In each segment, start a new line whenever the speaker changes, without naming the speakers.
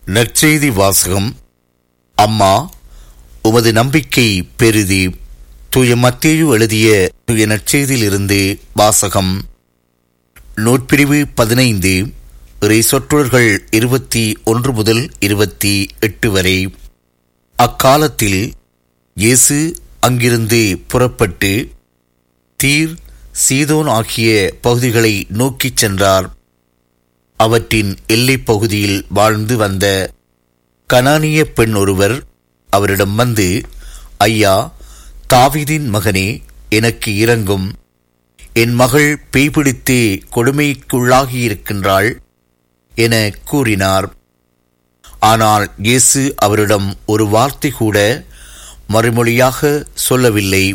நற்செய்தி வாசகம் அம்மா உமது நம்பிக்கை பெரிதி தூய மத்தேயு எழுதிய தூய நற்செய்தியிலிருந்து வாசகம் நூற்பிரிவு பதினைந்து இறை சொற்றொடர்கள் இருபத்தி ஒன்று முதல் இருபத்தி எட்டு வரை அக்காலத்தில் இயேசு அங்கிருந்து புறப்பட்டு தீர் சீதோன் ஆகிய பகுதிகளை நோக்கிச் சென்றார் அவற்றின் எல்லைப் பகுதியில் வாழ்ந்து வந்த கனானிய பெண் ஒருவர் அவரிடம் வந்து ஐயா தாவீதின் மகனே எனக்கு இறங்கும் என் மகள் பேய்பிடித்து கொடுமைக்குள்ளாகியிருக்கின்றாள் என கூறினார் ஆனால் இயேசு அவரிடம் ஒரு வார்த்தை கூட மறுமொழியாக சொல்லவில்லை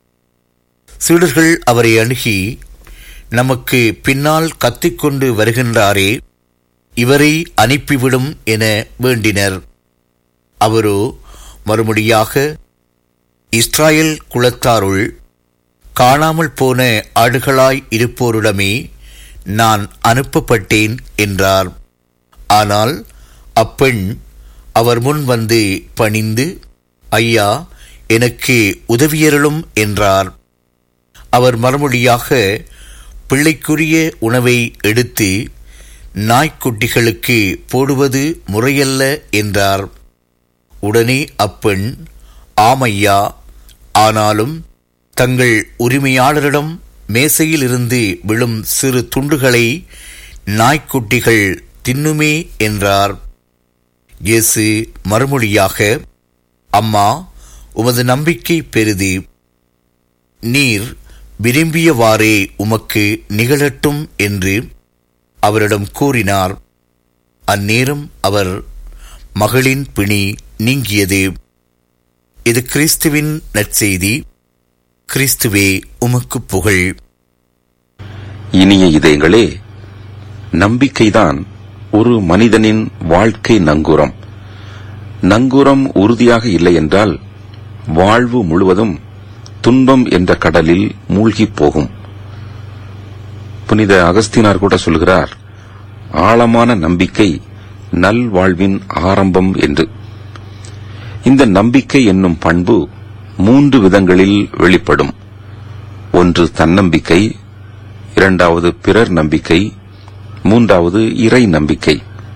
சீடர்கள் அவரை அணுகி நமக்கு பின்னால் கத்திக்கொண்டு வருகின்றாரே இவரை அனுப்பிவிடும் என வேண்டினர் அவரோ மறுமொழியாக இஸ்ராயல் குலத்தாருள் காணாமல் போன ஆடுகளாய் இருப்போரிடமே நான் அனுப்பப்பட்டேன் என்றார் ஆனால் அப்பெண் அவர் முன் வந்து பணிந்து ஐயா எனக்கு உதவியருளும் என்றார் அவர் மறுமொழியாக பிள்ளைக்குரிய உணவை எடுத்து நாய்க்குட்டிகளுக்கு போடுவது முறையல்ல என்றார் உடனே அப்பெண் ஆமையா ஆனாலும் தங்கள் உரிமையாளரிடம் மேசையிலிருந்து விழும் சிறு துண்டுகளை நாய்க்குட்டிகள் தின்னுமே என்றார் இயேசு மறுமொழியாக அம்மா உமது நம்பிக்கை பெரிது நீர் விரும்பியவாறே உமக்கு நிகழட்டும் என்று அவரிடம் கூறினார் அந்நேரம் அவர் மகளின் பிணி நீங்கியது இது கிறிஸ்துவின் நற்செய்தி கிறிஸ்துவே உமக்கு புகழ்
இனிய இதயங்களே நம்பிக்கைதான் ஒரு மனிதனின் வாழ்க்கை நங்கூரம் நங்கூரம் உறுதியாக இல்லை என்றால் வாழ்வு முழுவதும் துன்பம் என்ற கடலில் மூழ்கிப் போகும் புனித அகஸ்தினார் கூட சொல்கிறார் ஆழமான நம்பிக்கை நல்வாழ்வின் ஆரம்பம் என்று இந்த நம்பிக்கை என்னும் பண்பு மூன்று விதங்களில் வெளிப்படும் ஒன்று தன்னம்பிக்கை இரண்டாவது பிறர் நம்பிக்கை மூன்றாவது இறை நம்பிக்கை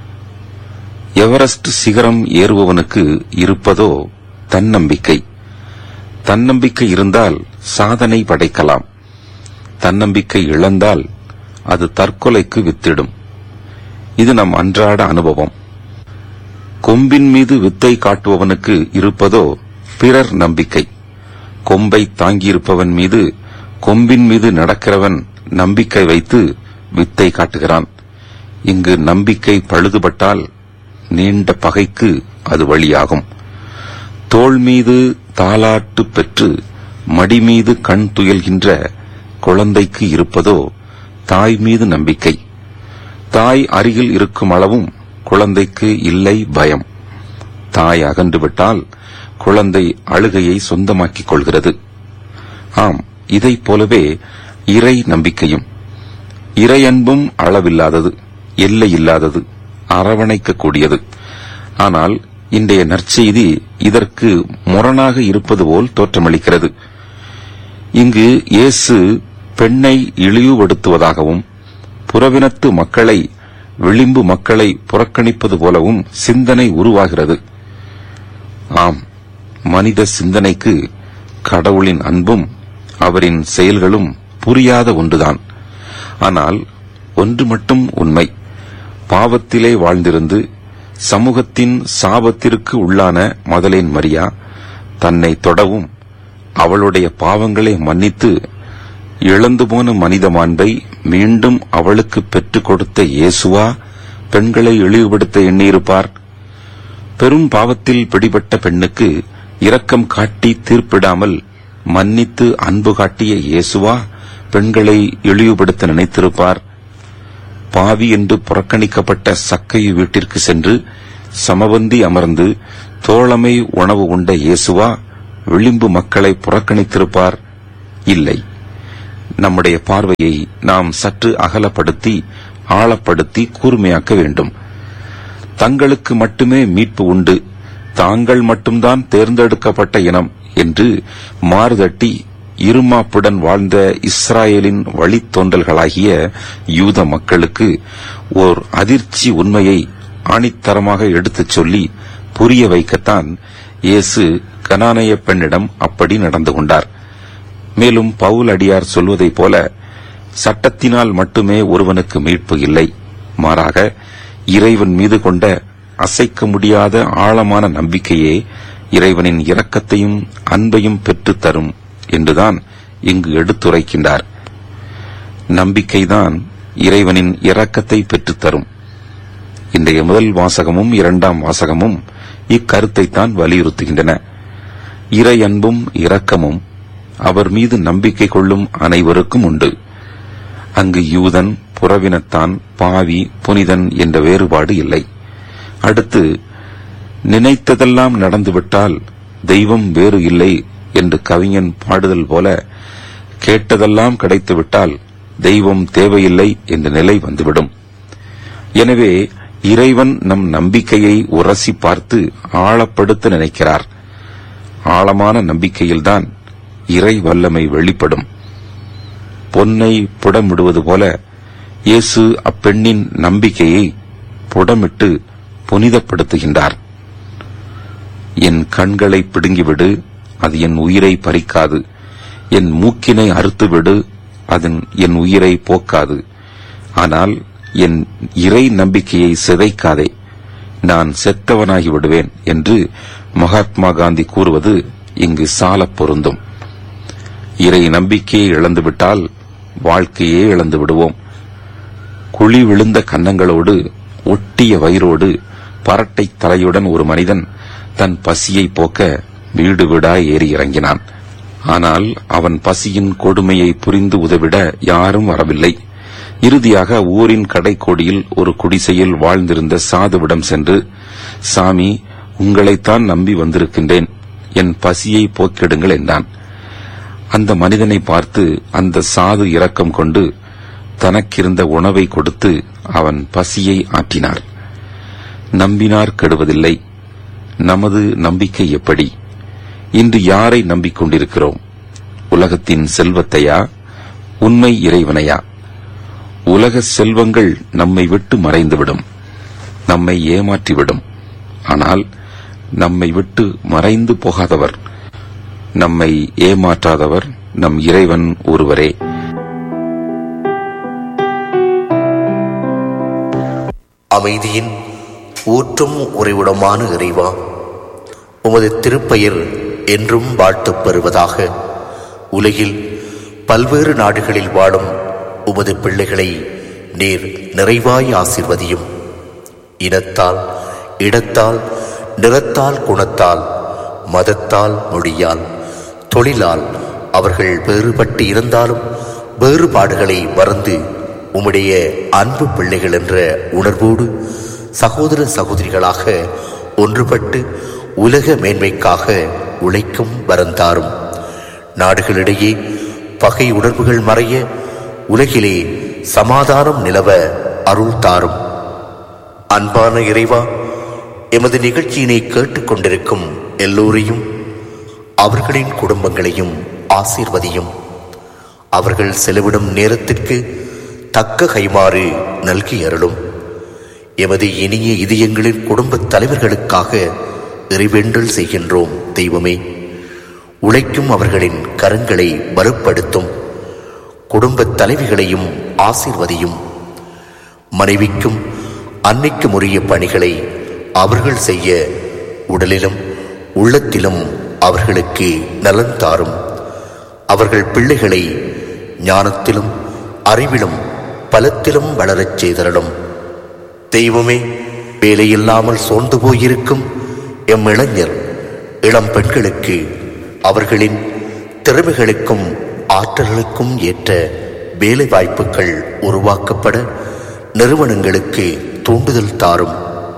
எவரெஸ்ட் சிகரம் ஏறுபவனுக்கு இருப்பதோ தன்னம்பிக்கை தன்னம்பிக்கை இருந்தால் சாதனை படைக்கலாம் தன்னம்பிக்கை இழந்தால் அது தற்கொலைக்கு வித்திடும் இது நம் அன்றாட அனுபவம் கொம்பின் மீது வித்தை காட்டுபவனுக்கு இருப்பதோ பிறர் நம்பிக்கை கொம்பை தாங்கியிருப்பவன் மீது கொம்பின் மீது நடக்கிறவன் நம்பிக்கை வைத்து வித்தை காட்டுகிறான் இங்கு நம்பிக்கை பழுதுபட்டால் நீண்ட பகைக்கு அது வழியாகும் தோள் மீது தாலாட்டு பெற்று மடி மீது கண் துயல்கின்ற குழந்தைக்கு இருப்பதோ தாய் மீது நம்பிக்கை தாய் அருகில் இருக்கும் அளவும் குழந்தைக்கு இல்லை பயம் தாய் அகன்றுவிட்டால் குழந்தை அழுகையை சொந்தமாக்கிக் கொள்கிறது ஆம் இதைப் போலவே இறை நம்பிக்கையும் இறை அன்பும் அளவில்லாதது எல்லை இல்லாதது அரவணைக்கக்கூடியது ஆனால் இன்றைய நற்செய்தி இதற்கு முரணாக இருப்பது போல் தோற்றமளிக்கிறது இங்கு இயேசு பெண்ணை இழிவுபடுத்துவதாகவும் புறவினத்து மக்களை விளிம்பு மக்களை புறக்கணிப்பது போலவும் சிந்தனை உருவாகிறது ஆம் மனித சிந்தனைக்கு கடவுளின் அன்பும் அவரின் செயல்களும் புரியாத ஒன்றுதான் ஆனால் ஒன்று மட்டும் உண்மை பாவத்திலே வாழ்ந்திருந்து சமூகத்தின் சாபத்திற்கு உள்ளான மதலேன் மரியா தன்னை தொடவும் அவளுடைய பாவங்களை மன்னித்து இழந்து போன மனித மாண்பை மீண்டும் அவளுக்கு பெற்றுக் கொடுத்த இயேசுவா பெண்களை இழிவுபடுத்த எண்ணியிருப்பார் பெரும் பாவத்தில் பிடிபட்ட பெண்ணுக்கு இரக்கம் காட்டி தீர்ப்பிடாமல் மன்னித்து அன்பு காட்டிய இயேசுவா பெண்களை இழிவுபடுத்த நினைத்திருப்பார் பாவி என்று புறக்கணிக்கப்பட்ட சக்கையு வீட்டிற்கு சென்று சமபந்தி அமர்ந்து தோழமை உணவு உண்ட இயேசுவா விளிம்பு மக்களை புறக்கணித்திருப்பார் இல்லை நம்முடைய பார்வையை நாம் சற்று அகலப்படுத்தி ஆழப்படுத்தி கூர்மையாக்க வேண்டும் தங்களுக்கு மட்டுமே மீட்பு உண்டு தாங்கள் மட்டும்தான் தேர்ந்தெடுக்கப்பட்ட இனம் என்று மாறுதட்டி இருமாப்புடன் வாழ்ந்த இஸ்ராயேலின் வழித்தோன்றல்களாகிய யூத மக்களுக்கு ஓர் அதிர்ச்சி உண்மையை ஆணித்தரமாக எடுத்துச் சொல்லி புரிய வைக்கத்தான் இயேசு கனானைய பெண்ணிடம் அப்படி நடந்து கொண்டார் மேலும் பவுல் அடியார் சொல்வதைப் போல சட்டத்தினால் மட்டுமே ஒருவனுக்கு மீட்பு இல்லை மாறாக இறைவன் மீது கொண்ட அசைக்க முடியாத ஆழமான நம்பிக்கையே இறைவனின் இரக்கத்தையும் அன்பையும் பெற்றுத் தரும் என்றுதான் இங்கு எடுத்துரைக்கின்றார் நம்பிக்கைதான் இறைவனின் இரக்கத்தை பெற்றுத் தரும் இன்றைய முதல் வாசகமும் இரண்டாம் வாசகமும் இக்கருத்தைத்தான் வலியுறுத்துகின்றன இறை அன்பும் இரக்கமும் அவர் மீது நம்பிக்கை கொள்ளும் அனைவருக்கும் உண்டு அங்கு யூதன் புறவினத்தான் பாவி புனிதன் என்ற வேறுபாடு இல்லை அடுத்து நினைத்ததெல்லாம் நடந்துவிட்டால் தெய்வம் வேறு இல்லை என்று கவிஞன் பாடுதல் போல கேட்டதெல்லாம் கிடைத்துவிட்டால் தெய்வம் தேவையில்லை என்ற நிலை வந்துவிடும் எனவே இறைவன் நம் நம்பிக்கையை உரசி பார்த்து ஆழப்படுத்த நினைக்கிறார் ஆழமான நம்பிக்கையில்தான் இறை வல்லமை வெளிப்படும் பொன்னை புடமிடுவது போல இயேசு அப்பெண்ணின் நம்பிக்கையை புடமிட்டு புனிதப்படுத்துகின்றார் என் கண்களை பிடுங்கிவிடு அது என் உயிரை பறிக்காது என் மூக்கினை அறுத்துவிடு அதன் என் உயிரை போக்காது ஆனால் என் இறை நம்பிக்கையை சிதைக்காதே நான் செத்தவனாகி விடுவேன் என்று மகாத்மா காந்தி கூறுவது இங்கு சாலப் பொருந்தும் இறை நம்பிக்கையை இழந்துவிட்டால் வாழ்க்கையே இழந்து விடுவோம் குழி விழுந்த கன்னங்களோடு ஒட்டிய வயிறோடு பரட்டை தலையுடன் ஒரு மனிதன் தன் பசியை போக்க வீடு வீடாய் ஏறி இறங்கினான் ஆனால் அவன் பசியின் கொடுமையை புரிந்து உதவிட யாரும் வரவில்லை இறுதியாக ஊரின் கடைக்கோடியில் ஒரு குடிசையில் வாழ்ந்திருந்த சாதுவிடம் சென்று சாமி உங்களைத்தான் நம்பி வந்திருக்கின்றேன் என் பசியை போக்கிடுங்கள் என்றான் அந்த மனிதனை பார்த்து அந்த சாது இரக்கம் கொண்டு தனக்கிருந்த உணவை கொடுத்து அவன் பசியை ஆற்றினார் நம்பினார் கெடுவதில்லை நமது நம்பிக்கை எப்படி இன்று யாரை நம்பிக்கொண்டிருக்கிறோம் உலகத்தின் செல்வத்தையா உண்மை இறைவனையா உலக செல்வங்கள் நம்மை விட்டு மறைந்துவிடும் நம்மை ஏமாற்றிவிடும் ஆனால் நம்மை விட்டு மறைந்து போகாதவர் நம்மை ஏமாற்றாதவர் நம் இறைவன் ஒருவரே
அமைதியின் ஊற்றும் உறைவிடமான இறைவா உமது திருப்பெயர் என்றும் வாழ்த்துப் பெறுவதாக உலகில் பல்வேறு நாடுகளில் வாழும் உமது பிள்ளைகளை நீர் நிறைவாய் ஆசிர்வதியும் இனத்தால் இடத்தால் நிறத்தால் குணத்தால் மதத்தால் மொழியால் தொழிலால் அவர்கள் வேறுபட்டு இருந்தாலும் வேறுபாடுகளை மறந்து உம்முடைய அன்பு பிள்ளைகள் என்ற உணர்வோடு சகோதர சகோதரிகளாக ஒன்றுபட்டு உலக மேன்மைக்காக உழைக்கும் வரந்தாரும் நாடுகளிடையே பகை உணர்வுகள் மறைய உலகிலே சமாதானம் நிலவ அருள் தாரும் அன்பான இறைவா எமது நிகழ்ச்சியினை கேட்டுக்கொண்டிருக்கும் எல்லோரையும் அவர்களின் குடும்பங்களையும் ஆசீர்வதியும் அவர்கள் செலவிடும் நேரத்திற்கு தக்க கைமாறு நல்கி அருளும் எமது இனிய இதயங்களின் குடும்பத் தலைவர்களுக்காக இறைவேண்டல் செய்கின்றோம் தெய்வமே உழைக்கும் அவர்களின் கரங்களை வலுப்படுத்தும் குடும்பத் தலைவிகளையும் ஆசீர்வதியும் மனைவிக்கும் அன்னைக்கும் உரிய பணிகளை அவர்கள் செய்ய உடலிலும் உள்ளத்திலும் அவர்களுக்கு நலன் தாரும் அவர்கள் பிள்ளைகளை ஞானத்திலும் அறிவிலும் பலத்திலும் வளரச் செய்தரலும் தெய்வமே வேலையில்லாமல் சோர்ந்து போயிருக்கும் எம் இளைஞர் இளம் பெண்களுக்கு அவர்களின் திறமைகளுக்கும் ஆற்றல்களுக்கும் ஏற்ற வேலை வாய்ப்புகள் உருவாக்கப்பட நிறுவனங்களுக்கு தூண்டுதல் தாரும்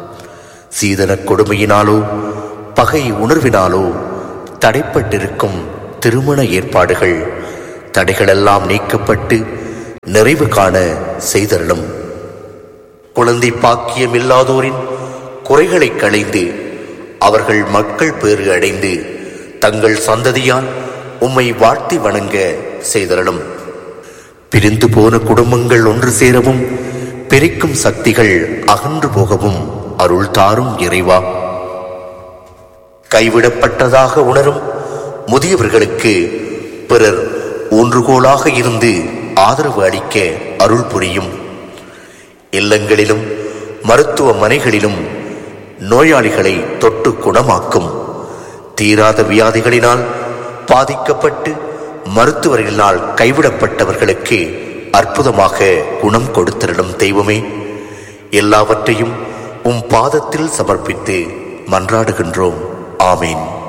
சீதன கொடுமையினாலோ பகை உணர்வினாலோ தடைப்பட்டிருக்கும் திருமண ஏற்பாடுகள் தடைகளெல்லாம் நீக்கப்பட்டு நிறைவு காண செய்தருளும் குழந்தை பாக்கியம் இல்லாதோரின் குறைகளை களைந்து அவர்கள் மக்கள் பேறு அடைந்து தங்கள் சந்ததியால் உம்மை வாழ்த்தி வணங்க செய்தரலும் பிரிந்து போன குடும்பங்கள் ஒன்று சேரவும் பெருக்கும் சக்திகள் அகன்று போகவும் அருள் தாரும் இறைவா கைவிடப்பட்டதாக உணரும் முதியவர்களுக்கு பிறர் ஊன்றுகோலாக இருந்து ஆதரவு அளிக்க அருள் புரியும் இல்லங்களிலும் மருத்துவமனைகளிலும் நோயாளிகளை தொட்டு குணமாக்கும் தீராத வியாதிகளினால் பாதிக்கப்பட்டு மருத்துவர்களால் கைவிடப்பட்டவர்களுக்கு அற்புதமாக குணம் கொடுத்திருடும் தெய்வமே எல்லாவற்றையும் உம் பாதத்தில் சமர்ப்பித்து மன்றாடுகின்றோம் ஆமீன்